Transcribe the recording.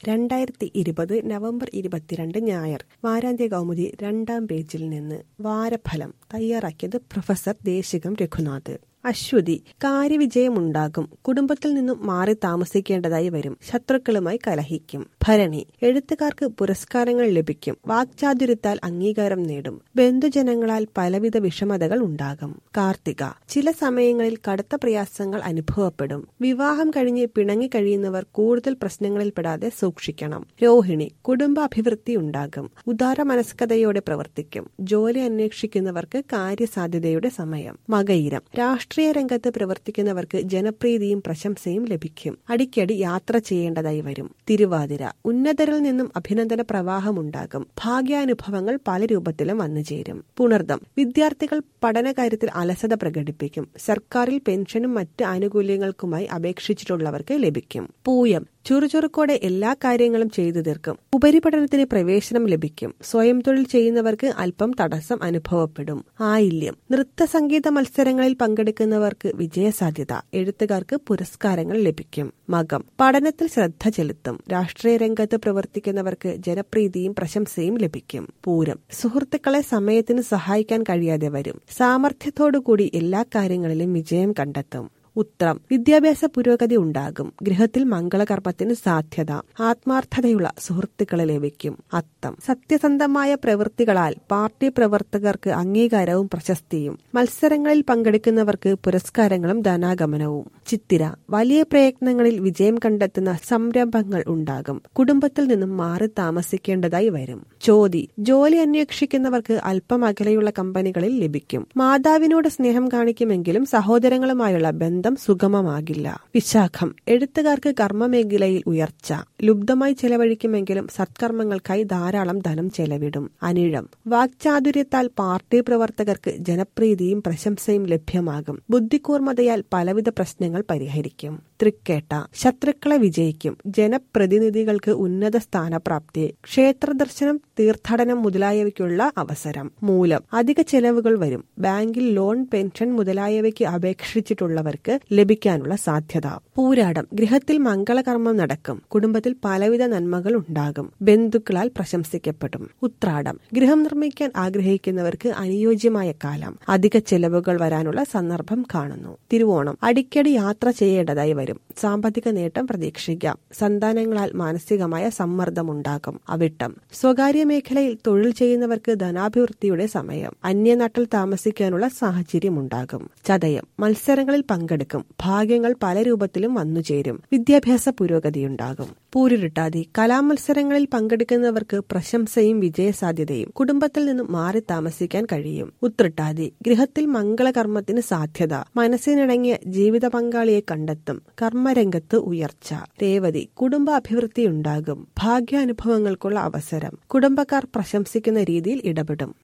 രണ്ടായിരത്തി ഇരുപത് നവംബർ ഇരുപത്തിരണ്ട് ഞായർ വാരാന്ത്യ കൗമുദി രണ്ടാം പേജിൽ നിന്ന് വാരഫലം തയ്യാറാക്കിയത് പ്രൊഫസർ ദേശികം രഘുനാഥ് അശ്വതി കാര്യവിജയമുണ്ടാകും കുടുംബത്തിൽ നിന്നും മാറി താമസിക്കേണ്ടതായി വരും ശത്രുക്കളുമായി കലഹിക്കും ഭരണി എഴുത്തുകാർക്ക് പുരസ്കാരങ്ങൾ ലഭിക്കും വാക്ചാതുര്യത്താൽ അംഗീകാരം നേടും ബന്ധുജനങ്ങളാൽ പലവിധ വിഷമതകൾ ഉണ്ടാകും കാർത്തിക ചില സമയങ്ങളിൽ കടുത്ത പ്രയാസങ്ങൾ അനുഭവപ്പെടും വിവാഹം കഴിഞ്ഞ് പിണങ്ങി കഴിയുന്നവർ കൂടുതൽ പ്രശ്നങ്ങളിൽപ്പെടാതെ സൂക്ഷിക്കണം രോഹിണി കുടുംബാഭിവൃദ്ധി ഉണ്ടാകും ഉദാര മനസ്കതയോടെ പ്രവർത്തിക്കും ജോലി അന്വേഷിക്കുന്നവർക്ക് കാര്യസാധ്യതയുടെ സമയം മകയിരം രാഷ്ട്രീയ രംഗത്ത് പ്രവർത്തിക്കുന്നവർക്ക് ജനപ്രീതിയും പ്രശംസയും ലഭിക്കും അടിക്കടി യാത്ര ചെയ്യേണ്ടതായി വരും തിരുവാതിര ഉന്നതരിൽ നിന്നും അഭിനന്ദന പ്രവാഹമുണ്ടാകും ഭാഗ്യാനുഭവങ്ങൾ പല രൂപത്തിലും വന്നുചേരും പുണർദം വിദ്യാർത്ഥികൾ പഠനകാര്യത്തിൽ അലസത പ്രകടിപ്പിക്കും സർക്കാരിൽ പെൻഷനും മറ്റ് ആനുകൂല്യങ്ങൾക്കുമായി അപേക്ഷിച്ചിട്ടുള്ളവർക്ക് ലഭിക്കും പൂയം ചുറുചുറുക്കോടെ എല്ലാ കാര്യങ്ങളും ചെയ്തു തീർക്കും ഉപരിപഠനത്തിന് പ്രവേശനം ലഭിക്കും സ്വയം തൊഴിൽ ചെയ്യുന്നവർക്ക് അല്പം തടസ്സം അനുഭവപ്പെടും ആയില്യം നൃത്ത സംഗീത മത്സരങ്ങളിൽ പങ്കെടുക്കുന്നവർക്ക് വിജയസാധ്യത എഴുത്തുകാർക്ക് പുരസ്കാരങ്ങൾ ലഭിക്കും മകം പഠനത്തിൽ ശ്രദ്ധ ചെലുത്തും രാഷ്ട്രീയ രംഗത്ത് പ്രവർത്തിക്കുന്നവർക്ക് ജനപ്രീതിയും പ്രശംസയും ലഭിക്കും പൂരം സുഹൃത്തുക്കളെ സമയത്തിന് സഹായിക്കാൻ കഴിയാതെ വരും സാമർഥ്യത്തോടുകൂടി എല്ലാ കാര്യങ്ങളിലും വിജയം കണ്ടെത്തും ഉത്രം വിദ്യാഭ്യാസ പുരോഗതി ഉണ്ടാകും ഗൃഹത്തിൽ മംഗളകർമ്മത്തിന് സാധ്യത ആത്മാർത്ഥതയുള്ള സുഹൃത്തുക്കളെ ലഭിക്കും അത്തം സത്യസന്ധമായ പ്രവൃത്തികളാൽ പാർട്ടി പ്രവർത്തകർക്ക് അംഗീകാരവും പ്രശസ്തിയും മത്സരങ്ങളിൽ പങ്കെടുക്കുന്നവർക്ക് പുരസ്കാരങ്ങളും ധനാഗമനവും ചിത്തിര വലിയ പ്രയത്നങ്ങളിൽ വിജയം കണ്ടെത്തുന്ന സംരംഭങ്ങൾ ഉണ്ടാകും കുടുംബത്തിൽ നിന്നും മാറി താമസിക്കേണ്ടതായി വരും ചോതി ജോലി അന്വേഷിക്കുന്നവർക്ക് അല്പം അകലെയുള്ള കമ്പനികളിൽ ലഭിക്കും മാതാവിനോട് സ്നേഹം കാണിക്കുമെങ്കിലും സഹോദരങ്ങളുമായുള്ള ബന്ധം ബന്ധം സുഗമമാകില്ല വിശാഖം എഴുത്തുകാർക്ക് കർമ്മമേഖലയിൽ ഉയർച്ച ലുബ്ധമായി ചെലവഴിക്കുമെങ്കിലും സത്കർമ്മങ്ങൾക്കായി ധാരാളം ധനം ചെലവിടും അനിഴം വാക്ചാതുര്യത്താൽ പാർട്ടി പ്രവർത്തകർക്ക് ജനപ്രീതിയും പ്രശംസയും ലഭ്യമാകും ബുദ്ധികൂർമ്മതയാൽ പലവിധ പ്രശ്നങ്ങൾ പരിഹരിക്കും തൃക്കേട്ട ശത്രുക്കളെ വിജയിക്കും ജനപ്രതിനിധികൾക്ക് ഉന്നത സ്ഥാനപ്രാപ്തി ക്ഷേത്രദർശനം തീർത്ഥാടനം മുതലായവയ്ക്കുള്ള അവസരം മൂലം അധിക ചെലവുകൾ വരും ബാങ്കിൽ ലോൺ പെൻഷൻ മുതലായവയ്ക്ക് അപേക്ഷിച്ചിട്ടുള്ളവർക്ക് ലഭിക്കാനുള്ള സാധ്യത പൂരാടം ഗൃഹത്തിൽ മംഗളകർമ്മം നടക്കും കുടുംബത്തിൽ പലവിധ നന്മകൾ ഉണ്ടാകും ബന്ധുക്കളാൽ പ്രശംസിക്കപ്പെടും ഉത്രാടം ഗൃഹം നിർമ്മിക്കാൻ ആഗ്രഹിക്കുന്നവർക്ക് അനുയോജ്യമായ കാലം അധിക ചെലവുകൾ വരാനുള്ള സന്ദർഭം കാണുന്നു തിരുവോണം അടിക്കടി യാത്ര ചെയ്യേണ്ടതായി വരും സാമ്പത്തിക നേട്ടം പ്രതീക്ഷിക്കാം സന്താനങ്ങളാൽ മാനസികമായ സമ്മർദ്ദമുണ്ടാകും അവിട്ടം സ്വകാര്യ മേഖലയിൽ തൊഴിൽ ചെയ്യുന്നവർക്ക് ധനാഭിവൃദ്ധിയുടെ സമയം അന്യനാട്ടിൽ താമസിക്കാനുള്ള സാഹചര്യമുണ്ടാകും ചതയം മത്സരങ്ങളിൽ പങ്കെടുക്കും ഭാഗ്യങ്ങൾ പല രൂപത്തിലും വന്നുചേരും വിദ്യാഭ്യാസ പുരോഗതിയുണ്ടാകും പൂരുരുട്ടാതി കലാമത്സരങ്ങളിൽ പങ്കെടുക്കുന്നവർക്ക് പ്രശംസയും വിജയസാധ്യതയും കുടുംബത്തിൽ നിന്നും മാറി താമസിക്കാൻ കഴിയും ഉത്രട്ടാതി ഗൃഹത്തിൽ മംഗളകർമ്മത്തിന് സാധ്യത മനസ്സിനിണങ്ങിയ ജീവിത പങ്കാളിയെ കണ്ടെത്തും കർമ്മരംഗത്ത് ഉയർച്ച രേവതി കുടുംബ അഭിവൃദ്ധി ഉണ്ടാകും ഭാഗ്യാനുഭവങ്ങൾക്കുള്ള അവസരം കുടുംബക്കാർ പ്രശംസിക്കുന്ന രീതിയിൽ ഇടപെടും